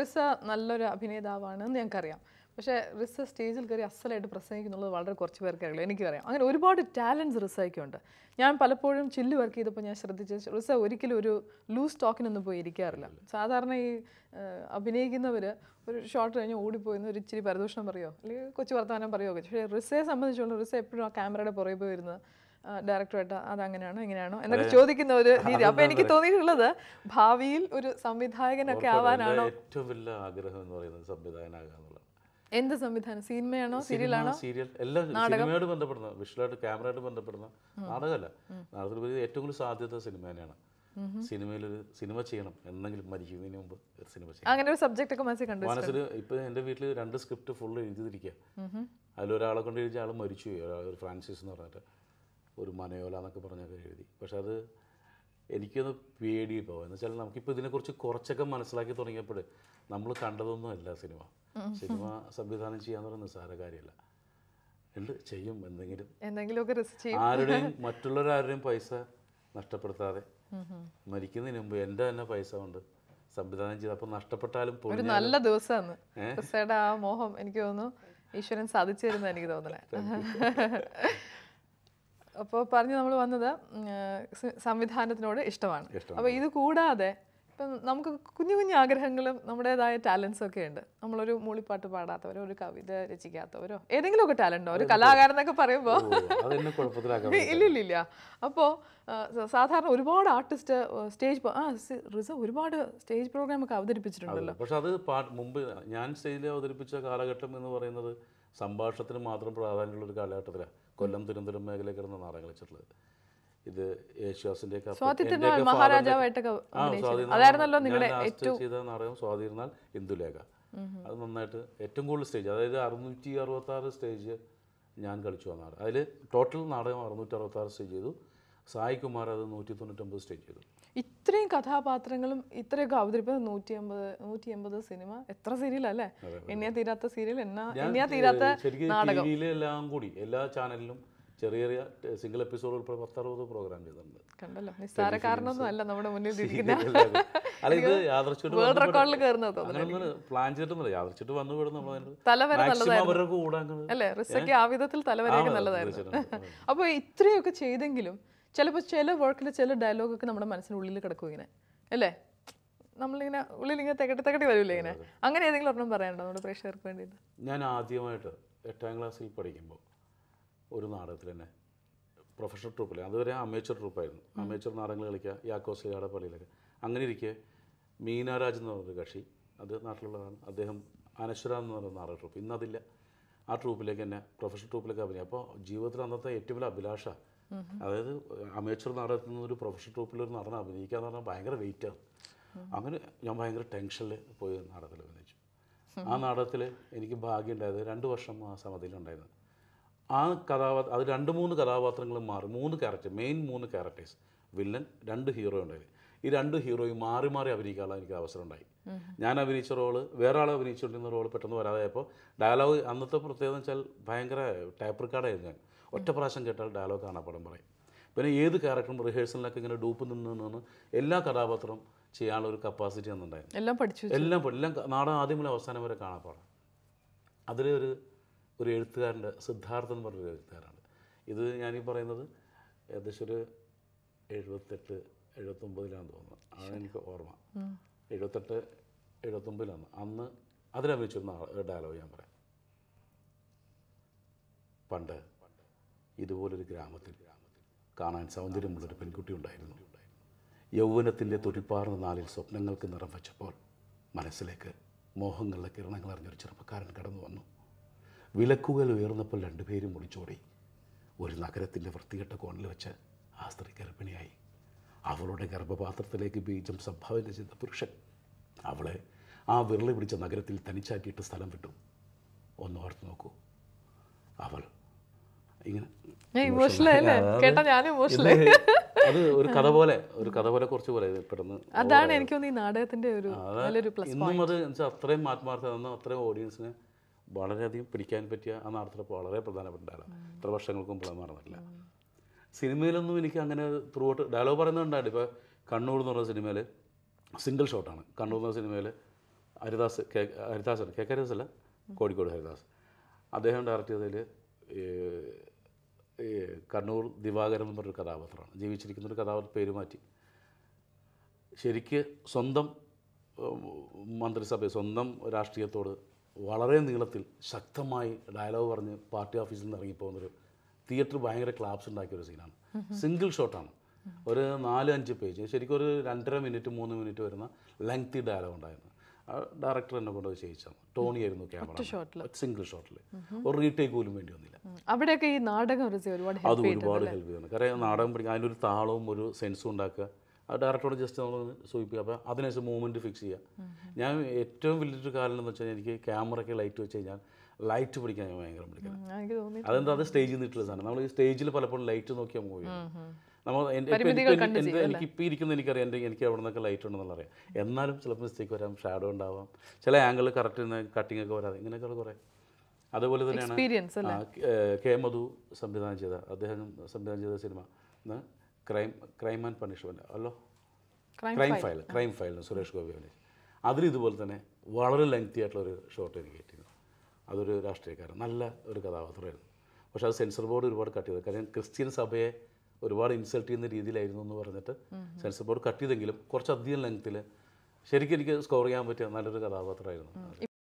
റിസ നല്ലൊരു അഭിനേതാവാണെന്ന് ഞങ്ങൾക്കറിയാം പക്ഷേ റിസ സ്റ്റേജിൽ കയറി അസലായിട്ട് പ്രസംഗിക്കുന്നുള്ളത് വളരെ കുറച്ച് പേർക്ക് അറിയില്ല എനിക്കറിയാം അങ്ങനെ ഒരുപാട് ടാലൻസ് റിസയ്ക്കുണ്ട് ഞാൻ പലപ്പോഴും ചില്ല് വർക്ക് ചെയ്തപ്പോൾ ഞാൻ ശ്രദ്ധിച്ച റിസ ഒരിക്കലും ഒരു ലൂസ് ടോക്കിനൊന്നും പോയി ഇരിക്കാറില്ല സാധാരണ ഈ അഭിനയിക്കുന്നവർ ഒരു ഷോട്ട് കഴിഞ്ഞ് ഓടിപ്പോയിന്ന് ഒരു ഇച്ചിരി പരദൂഷണം പറയുമോ അല്ലെങ്കിൽ കൊച്ചു വർത്തമാനം പറയുമോ പക്ഷേ റിസയെ സംബന്ധിച്ചുള്ള റിസ എപ്പോഴും ആ ക്യാമറയുടെ പുറകെ പോയി വരുന്നത് ഡയറക്ടറായിട്ട് അതങ്ങനെയാണോ ഇങ്ങനെയാണോ എന്നൊക്കെ ചോദിക്കുന്ന ഒരു രീതി അപ്പൊ എനിക്ക് തോന്നിയിട്ടുള്ളത് ഭാവിയിൽ ഒരു സംവിധായകനൊക്കെ ആവാനാണോ ഏറ്റവും വലിയ ആഗ്രഹം എന്ന് പറയുന്നത് സംവിധായകനാകുക എന്നുള്ളത് എന്ത് സംവിധാനം സിനിമയാണോ സീരിയലാണോ സീരിയൽ എല്ലാം സിനിമയോട് ബന്ധപ്പെടുന്ന വിഷ്വലായിട്ട് ക്യാമറയായിട്ട് ബന്ധപ്പെടുന്ന നാടകമല്ല നാടകത്തിൽ വലിയ ഏറ്റവും കൂടുതൽ സാധ്യത സിനിമ തന്നെയാണ് സിനിമയിലൊരു സിനിമ ചെയ്യണം എന്നെങ്കിലും മരിക്കുന്നതിന് മുമ്പ് ഒരു സിനിമ ചെയ്യണം അങ്ങനെ ഒരു സബ്ജക്റ്റ് ഒക്കെ മനസ്സിൽ കണ്ടു മനസ്സിൽ ഇപ്പൊ എൻ്റെ വീട്ടിൽ രണ്ട് സ്ക്രിപ്റ്റ് ഫുള്ള് എഴുതിയിരിക്കുക അതിലൊരാളെ കൊണ്ട് എഴുതിയ ആൾ മരിച്ചുപോയി ഒരാൾ ഒരു ഫ്രാൻസിസ് എന്ന് പറഞ്ഞിട്ട് ഒരു മനയോല എന്നൊക്കെ പറഞ്ഞൊക്കെ എഴുതി പക്ഷെ അത് എനിക്കൊന്ന് പേടി ഇപ്പോൾ എന്ന് വെച്ചാൽ നമുക്കിപ്പോൾ ഇതിനെക്കുറിച്ച് കുറച്ചൊക്കെ മനസ്സിലാക്കി തുടങ്ങിയപ്പോൾ നമ്മൾ കണ്ടതൊന്നും അല്ല സിനിമ സിനിമ സംവിധാനം ചെയ്യാന്ന് പറയുന്നത് നിസ്സാര കാര്യമല്ല ഉണ്ട് ചെയ്യും എന്തെങ്കിലും എന്തെങ്കിലുമൊക്കെ റിസ്ക് ചെയ്യും ആരുടെയും മറ്റുള്ളവരാരുടെയും പൈസ നഷ്ടപ്പെടുത്താതെ മരിക്കുന്നതിന് മുമ്പ് എൻ്റെ തന്നെ പൈസ കൊണ്ട് സംവിധാനം ചെയ്ത് അപ്പം നഷ്ടപ്പെട്ടാലും ഒരു പൊളിഞ്ഞാലും നല്ല ദിവസമാണ് റിസയുടെ ആ മോഹം എനിക്ക് തോന്നുന്നു ഈശ്വരൻ സാധിച്ചു തരുന്ന എനിക്ക് തോന്നുന്നത് അപ്പോൾ പറഞ്ഞു നമ്മൾ വന്നത് ഉം, സ- സംവിധാനത്തിനോട് ഇഷ്ടമാണ് അപ്പോൾ ഇത് കൂടാതെ ഇപ്പം നമുക്ക് കുഞ്ഞു കുഞ്ഞു ആഗ്രഹങ്ങളും നമ്മുടേതായ ടാലൻസും ഒക്കെ ഉണ്ട് നമ്മളൊരു മൂളിപ്പാട്ട് പാടാത്തവരോ ഒരു കവിത രചിക്കാത്തവരോ ഏതെങ്കിലുമൊക്കെ ടാലൻറ്റോ ഒരു കലാകാരൻ എന്നൊക്കെ പറയുമ്പോൾ ഓ, അതെന്നെ കുഴപ്പത്തിലാക്കാൻ ഇല്ല ഇല്ല ഇല്ല അപ്പോൾ സാധാരണ ഒരുപാട് ആർട്ടിസ്റ്റ് സ്റ്റേജ് ആ സി- റിസ ഒരുപാട് സ്റ്റേജ് പ്രോഗ്രാം ഒക്കെ അവതരിപ്പിച്ചിട്ടുണ്ടല്ലോ പക്ഷെ അത് പാട്ട് മുമ്പ് ഞാൻ സ്റ്റേജിൽ അവതരിപ്പിച്ച കാലഘട്ടം എന്ന് പറയുന്നത് സംഭാഷണത്തിന് മാത്രം പ്രാധാന്യമുള്ള ഒരു കാലഘട്ടത്തിലാണ് കൊല്ലം തിരുവനന്തപുരം മേഖലയിൽ കിടന്ന നാടകം കളിച്ചിട്ടുള്ളത് ഇത് യേശുദാസിന്റെ ഒക്കെ അപ്പുറം സ്വാതി എന്റെയൊക്കെ തിരുനാൾ father ന്റെ- മഹാരാജാവായിട്ടൊക്കെ ആ, അഭിനയിച്ചത്. സ്വാതി തിരുനാൾ അതായിരുന്നല്ലോ ഞാൻ നിങ്ങളുടെ last ഏറ്റവും ചെയ്ത നാടകം സ്വാതിരുന്നാൽ ഇന്ദുലേഖ അത് നന്നായിട്ട് ഏറ്റവും കൂടുതൽ സ്റ്റേജ് അതായത് അറുന്നൂറ്റി അറുപത്തി ആറ് സ്റ്റേജ് ഞാൻ കളിച്ചു ആ നാടകം അതിൽ ടോട്ടൽ നാടകം അറുന്നൂറ്റി അറുപത്തി ആറ് സ്റ്റേജ് ചെയ്തു സായി കുമാർ അത് നൂറ്റി തൊണ്ണൂറ്റൊമ്പത് സ്റ്റേജ് ചെയ്തു ഇത്രയും കഥാപാത്രങ്ങളും ഇത്രയൊക്കെ അവതരിപ്പിച്ചത് നൂറ്റി അമ്പത് നൂറ്റി എൺപത് സിനിമ എത്ര സീരിയൽ അല്ലേ എണ്ണിയാ തീരാത്ത സീരിയൽ എന്നാ എണ്ണിയാ തീരാത്ത ശരിക്കും ടി വിയിലെല്ലാം കൂടി എല്ലാ ചാനലിലും ചെറിയ ചെറിയ സിംഗിൾ എപ്പിസോഡ് ഉൾപ്പെടെ പത്തറുപത് പ്രോഗ്രാം ചെയ്തിട്ടുണ്ട് കണ്ടല്ലോ നിസ്സാരക്കാരനൊന്നും അല്ല നമ്മുടെ മുന്നിൽ ഇരിക്കുന്ന അല്ല ഇത് യാദർച്ചിട്ട് വേൾഡ് റെക്കോർഡിൽ കയറുന്നത് തോന്നുന്നു അങ്ങനെ പ്ലാൻ ചെയ്തിട്ടില്ല യാദർച്ചിട്ട് വന്നു വിടും നമ്മൾ തലവരെ മാക്സിമം അവരുടെ കൂടെ അങ്ങ് അല്ലേ റിസയ്ക്ക് ആ വിധത്തിൽ തലവരെയൊക്കെ ആ, നല്ലതായിരുന്നു തീർച്ചയായിട്ടും. അപ്പോൾ ഇത്രയൊക്കെ ചെയ്തെങ്കിലും ചിലപ്പോൾ ചില വർക്കിൽ ചില ഡയലോഗൊക്കെ നമ്മുടെ മനസ്സിനുള്ളിൽ കിടക്കും ഇങ്ങനെ അല്ലേ നമ്മളിങ്ങനെ ഉള്ളിൽ ഇങ്ങനെ തെക്കട്ടി തെക്കട്ടി വരില്ലേ ഇങ്ങനെ അങ്ങനെ ഏതെങ്കിലും ഒരെണ്ണം പറയാനുണ്ടോ നമ്മുടെ പ്രേക്ഷകർക്ക് വേണ്ടിയിട്ട് ഞാൻ ആദ്യമായിട്ട് എട്ടാം ക്ലാസ്സിൽ പഠിക്കുമ്പോൾ ഒരു നാടകത്തിൽ തന്നെ പ്രൊഫഷണൽ ട്രൂപ്പിൽ അതുവരെ അമേച്ചർ ട്രൂപ്പായിരുന്നു അമേച്ചർ നാടകങ്ങൾ കളിക്കുക യാക്കോസ്ലിയുടെ പള്ളിയിലൊക്കെ അങ്ങനെ ഇരിക്കെ മീനാരാജ് എന്ന് പറഞ്ഞൊരു കക്ഷി അത് നാട്ടിലുള്ളതാണ് അദ്ദേഹം അനശ്വര എന്ന് പറയുന്ന നാടക ട്രൂപ്പ് ഇന്നതില്ല ആ ട്രൂപ്പിലേക്ക് തന്നെ പ്രൊഫഷണൽ ട്രൂപ്പിലേക്ക് അഭിനയം അപ്പോൾ ജീവിതത്തിൽ അന്നത്തെ ഏറ്റവും വലിയ അഭിലാഷ അതായത് അമേച്ചർ നാടകത്തിൽ നിന്ന് ഒരു പ്രൊഫഷണൽ ട്രൂപ്പിൽ ഒരു നടനം അഭിനയിക്കുക എന്ന് പറഞ്ഞാൽ ഭയങ്കര വെയിറ്റാണ് അങ്ങനെ ഞാൻ ഭയങ്കര ടെൻഷനിൽ പോയി നാടകത്തിൽ അഭിനയിച്ചു ആ നാടകത്തിൽ എനിക്ക് ഭാഗ്യമുണ്ടായത് രണ്ട് വർഷം ആ സമിതിയിലുണ്ടായിരുന്നു ആ കഥാപാത്ര അത് രണ്ട് മൂന്ന് കഥാപാത്രങ്ങളും മാറി മൂന്ന് ക്യാരക്ടർ മെയിൻ മൂന്ന് ക്യാരക്ടേഴ്സ് വില്ലൻ രണ്ട് ഹീറോ ഉണ്ടായി ഈ രണ്ട് ഹീറോയും മാറി മാറി അഭിനയിക്കാനുള്ള എനിക്ക് അവസരം ഉണ്ടായി ഞാൻ അഭിനയിച്ച റോള് വേറെ ആൾ അഭിനയിച്ചുകൊണ്ടിരുന്ന റോള് പെട്ടെന്ന് വരാതായപ്പോൾ ഡയലോഗ് അന്നത്തെ പ്രത്യേകത എന്ന് വെച്ചാൽ ഭയങ്കര ടൈപ്പ് റെക്കാർഡായിരുന്നു ഞാൻ ഒറ്റ പ്രാവശ്യം കേട്ടാൽ ഡയലോഗ് കാണാപ്പടം പറയും പിന്നെ ഏത് ക്യാരക്ടറും റിഹേഴ്സലിനൊക്കെ ഇങ്ങനെ ഡൂപ്പ് നിന്ന് നിന്ന് എല്ലാ കഥാപാത്രവും ചെയ്യാനുള്ള ഒരു കപ്പാസിറ്റി അന്നുണ്ടായിരുന്നു എല്ലാം പഠിച്ചു എല്ലാം പഠി- എല്ലാം ക- നാടകം ആദ്യം മുതൽ അവസാനം വരെ കാണാപ്പാടാം അതിലെ ഒരു ഒരു എഴുത്തുകാരൻ്റെ സിദ്ധാർത്ഥൻ എന്ന് പറഞ്ഞൊരു എഴുത്തുകാരാണ് ഇത് ഞാനീ പറയുന്നത് ഏകദേശം ഒരു എഴുപത്തെട്ട് എഴുപത്തൊമ്പതിലാണെന്ന് തോന്നുന്നു അതാണ് എനിക്ക് ഓർമ്മ എഴുപത്തെട്ട് എഴുപത്തൊമ്പതിലാണ് അന്ന് അതിലഭിനയിച്ചൊരു ഡയലോഗ് ഞാൻ പറയാം പണ്ട് ഇതുപോലൊരു ഗ്രാമത്തിൽ കാണാൻ സൗന്ദര്യമുള്ളൊരു പെൺകുട്ടി ഉണ്ടായിരുന്നു യൗവനത്തിൻ്റെ തൊഴിൽപ്പാർന്ന നാളിൽ സ്വപ്നങ്ങൾക്ക് നിറം വച്ചപ്പോൾ മനസ്സിലേക്ക് മോഹങ്ങളുടെ കിരണങ്ങൾ അറിഞ്ഞൊരു ചെറുപ്പക്കാരൻ കടന്നു വന്നു വിളക്കുകൾ ഉയർന്നപ്പോൾ രണ്ടുപേരും ഒളിച്ചോടി ഒരു നഗരത്തിൻ്റെ വൃത്തികെട്ട കോണിൽ വെച്ച് ആ സ്ത്രീ ഗർഭിണിയായി അവളുടെ ഗർഭപാത്രത്തിലേക്ക് ബീജം സംഭാവന ചെയ്ത പുരുഷൻ അവളെ ആ വിരളി പിടിച്ച നഗരത്തിൽ തനിച്ചാക്കിയിട്ട് സ്ഥലം വിട്ടു ഒന്ന് ഓർത്ത് നോക്കൂ അവൾ ഇങ്ങനെ ഞാൻ ഇമോഷണൽ ആയല്ലേ കേട്ടാ ഞാൻ ഇമോഷണൽ ഇത് അത് ഒരു കഥ പോലെ ഒരു കഥ പോലെ കുറച്ച് പോലെ ഇത് പെട്ടെന്ന് അതാണ് എനിക്ക് തോന്നുന്നു ഈ നാടകത്തിന്റെ ഒരു അത് നല്ലൊരു പ്ലസ് ഇന്നും അത് എന്നുവെച്ചാൽ അത്രയും ആത്മാർത്ഥത തന്ന അത്രയും ഓഡിയൻസിനെ വളരെയധികം പിടിക്കാൻ പറ്റിയ ആ നാടകത്തിൽ വളരെ പ്രധാനപ്പെട്ട ഡയലോഗ് ഇത്ര വർഷങ്ങൾക്ക് മുമ്പ് അത് നടന്നിട്ടില്ല സിനിമയിലൊന്നും എനിക്ക് അങ്ങനെ ത്രൂ ഔട്ട് ഡയലോഗ് പറയുന്നുണ്ടായിട്ട് ഇപ്പോൾ കണ്ണൂർ എന്ന് പറഞ്ഞ സിനിമയിൽ സിംഗിൾ ഷോട്ടാണ് കണ്ണൂർ എന്ന സിനിമയിൽ Haridas K Haridas K K Haridas അല്ല കോഴിക്കോട് ഹരിദാസ് അദ്ദേഹം ഡയറക്റ്റ് ചെയ്തതിൽ കണ്ണൂർ ദിവാകരൻ എന്ന് പറഞ്ഞൊരു കഥാപാത്രമാണ് ജീവിച്ചിരിക്കുന്ന ഒരു കഥാപാത്ര പേര് മാറ്റി ശരിക്ക് സ്വന്തം ഉം, മന്ത്രിസഭ സ്വന്തം രാഷ്ട്രീയത്തോട് വളരെ നീളത്തിൽ ശക്തമായി ഡയലോഗ് പറഞ്ഞ് പാർട്ടി ഓഫീസിൽ നിന്ന് ഇറങ്ങിപ്പോകുന്നൊരു തിയേറ്റർ ഭയങ്കര ക്ലാപ്സ് ഉണ്ടാക്കിയ ഒരു സീനാണ് സിംഗിൾ ഷോട്ടാണ് ഒരു നാല് അഞ്ച് പേജ് ശരിക്കും ഒരു രണ്ടര മിനിറ്റ് മൂന്ന് മിനിറ്റ് വരുന്ന ലെങ്തി ഡയലോഗ് ഉണ്ടായിരുന്നു ആ ഡയറക്ടർ എന്നെ കൊണ്ടുപോയി ചെയ്യിച്ചാണ് ടോണി ആയിരുന്നു ക്യാമറ സിംഗിൾ ഷോട്ടിൽ ഒരു റീടേക്ക് പോലും വേണ്ടി വന്നില്ല ഉം. അവിടെയൊക്കെ ഈ നാടകം റിസി ഒരുപാട് അത് ഹെൽപ്പ് ഒരുപാട് ഹെൽപ്പ് ചെയ്യുന്നു കാരണം നാടകം പഠിക്കാൻ അതിനൊരു താളവും ഒരു സെൻസും ഉണ്ടാക്കുക അത് ഡയറക്ടറോട് ജസ്റ്റ് നമ്മൾ സൂചിപ്പിക്കുക അപ്പോൾ അതിനനുസരിച്ച് മൂവ്മെൻറ്റ് ഫിക്സ് ചെയ്യുക ഞാൻ ഏറ്റവും വലിയൊരു കാരണം എന്ന് വെച്ചാൽ എനിക്ക് ക്യാമറയ്ക്ക് ലൈറ്റ് വെച്ച് കഴിഞ്ഞാൽ ലൈറ്റ് പിടിക്കാൻ ഞാൻ ഭയങ്കര പിടിക്കണം എനിക്ക് തോന്നി അതെന്താ അത് സ്റ്റേജിൽ നിന്നിട്ടുള്ള സാധനം നമ്മൾ ഈ സ്റ്റേജിൽ പലപ്പോഴും ലൈറ്റ് നോക്കിയാൽ മൂവ് ചെയ്യും നമ്മൾ എൻ്റെ ഇപ്പം എനിക്ക് എൻ്റെ എനിക്ക് ഇപ്പോൾ ഇരിക്കുന്ന എനിക്കറിയാം എൻ്റെ എനിക്ക് എവിടെ നിന്നൊക്കെ ലൈറ്റ് ഉണ്ടെന്നുള്ള അറിയാം എന്നാലും ചിലപ്പോൾ മിസ്റ്റേക്ക് വരാം ഷാഡോ ഉണ്ടാവാം ചില ആംഗിൾ കറക്റ്റ് കട്ടിങ് ഒക്കെ വരാതെ ഇങ്ങനെയൊക്കെ കുറേ അതുപോലെ തന്നെയാണ് എക്സ്പീരിയൻസ് ആ, കെ- കെ മധു സംവിധാനം ചെയ്ത അദ്ദേഹം സംവിധാനം ചെയ്ത സിനിമ ഇന്ന് ക്രൈം ക്രൈം ആൻഡ് പണിഷ്മെൻറ്റ് അല്ലോ Crime crime file crime file Suresh Gopi അഭിനയിച്ചു അതിൽ ഇതുപോലെ തന്നെ വളരെ ലെങ്തി ആയിട്ടുള്ള ഒരു ഷോട്ട് എനിക്ക് കിട്ടിയിരുന്നു അതൊരു രാഷ്ട്രീയക്കാരൻ നല്ല ഒരു കഥാപാത്രമായിരുന്നു പക്ഷേ അത് സെൻസർ ബോർഡ് ഒരുപാട് കട്ട് ചെയ്തത് കാരണം ക്രിസ്ത്യൻ സഭയെ ഒരുപാട് ഇൻസൾട്ട് ചെയ്യുന്ന രീതിയിലായിരുന്നു എന്ന് പറഞ്ഞിട്ട് സെൻസർ ബോർഡ് കട്ട് ചെയ്തെങ്കിലും കുറച്ചധികം ലെങ്ത്തിൽ ശരിക്കും എനിക്ക് സ്കോർ ചെയ്യാൻ പറ്റിയ നല്ലൊരു കഥാപാത്രമായിരുന്നു